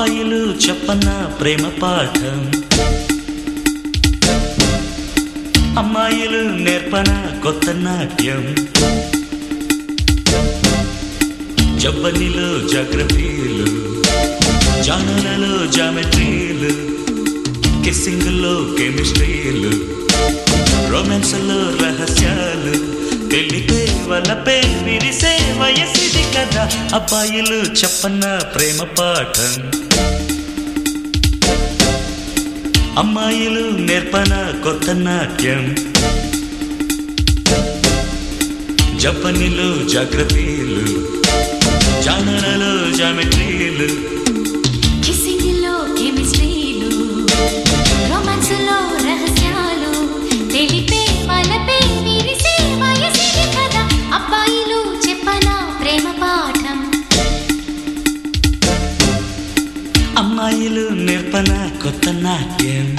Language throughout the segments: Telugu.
అబ్బాయిలు చెప్పన్న ప్రేమ పాఠం అమ్మాయిలు నేర్పన కొత్త నాట్యం జబ్బనిలో జాగ్రఫీలు జానులలో జామెట్రీలు కిస్సింగ్లో కెమిస్ట్రీలు రొమాన్స్లో రహస్యాలు తెలిపే వలపే విరిసే వయసిది కదా అబ్బాయిలు చెప్పన్న ప్రేమ పాఠం అమ్మాయిలు నేర్పన కొత్త నాట్యం జపనిలో జాగ్రఫీలు జానలలో జామెట్రీలు కిస్సింగ్లో కెమిస్ట్రీలు రొమాన్స్లో రహస్యాలు తెలిపే వలపే విరిసే వయసిది కదా అబ్బాయిలు చెప్పన ప్రేమ పాఠం అమ్మాయిలు నేర్పన కొత్త నాట్యం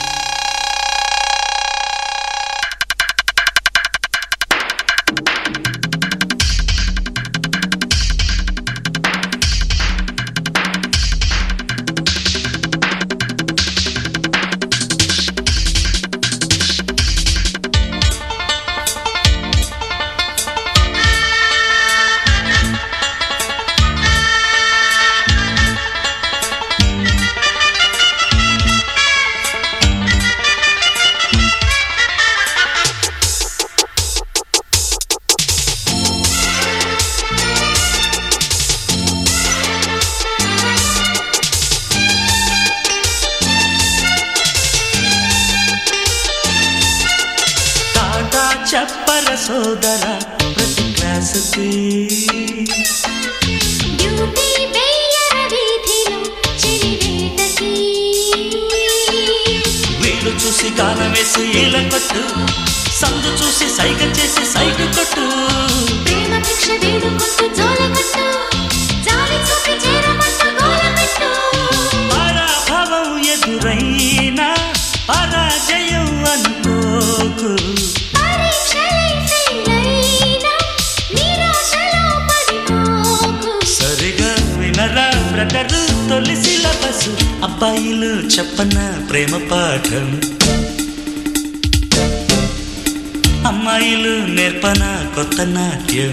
టాటా చెప్పర సోదర ప్రతి క్లాసుకి డ్యూటీ బెయ్యర వీధిలో చెలివేటకి వీడు చూసి గానం వేసి ఈల కొట్టు సందు చూసి సైగ చేసి సైగ కొట్టు ప్రేమ భిక్ష వేడుకుంటూ జోలకట్టు జాలి చూపి చేరమంటూ గోలపెట్టు పరాభవం ఎదురైనా పరాజయం అనుకోకు పరీక్షలే ఫెయిలైనా నిరాశలో పడిపోకు సరిగా వినరా బ్రదరు తొలి సిలబస్ అబ్బాయిలు చెప్పన ప్రేమ పాఠం అమ్మాయిలు నేర్పన కొత్త నాట్యం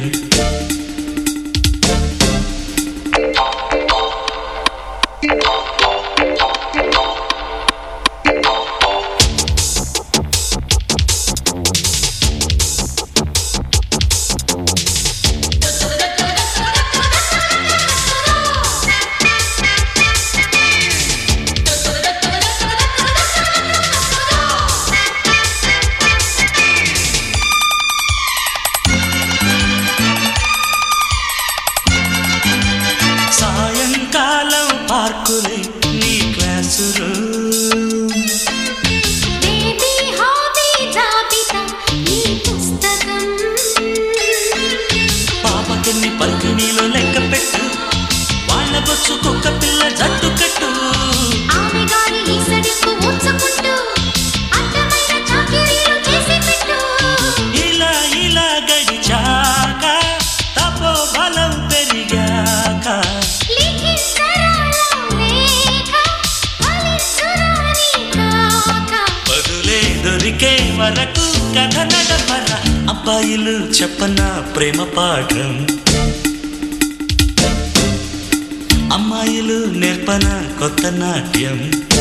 సాయంకాలం పార్కులే నీ క్లాసు రూమ్ బేబీ హాబీ జాబితా ఈ పుస్తకం పాపకెన్ని పలుకునీలో లెక్క పెట్టు వాళ్ళ బొచ్చు కుక్క పిల్ల జట్టు కట్టు ఆమె గారి ఈసడికు ఊడ్చుకుంటూ అడ్డమైన చాకిరీలు చేసి పెట్టు ఇలా ఇలా గడిచాక తపో బలం పెరిగాక లిఖించరాలో లేఖ ఫలించురాని కాక బదులే దొరికే వరకు కథ నడపర అబ్బాయిలు చెప్పన ప్రేమ పాఠం అమ్మాయిలు నేర్పన కొత్త నాట్యం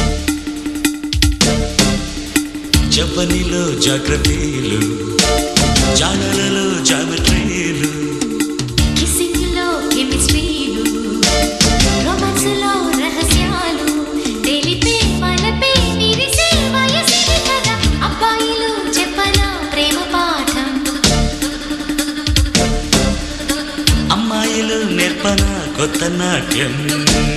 జపనిలో జాగ్రఫీలు జానలలో జామెట్రీలు కిస్సింగ్లో కెమిస్ట్రీలు రొమాన్స్లో రహస్యాలు తెలిపే వలపే విరిసే వయసిది కదా అబ్బాయిలు చెప్పన ప్రేమ పాఠం అమ్మాయిలు నేర్పన కొత్త నాట్యం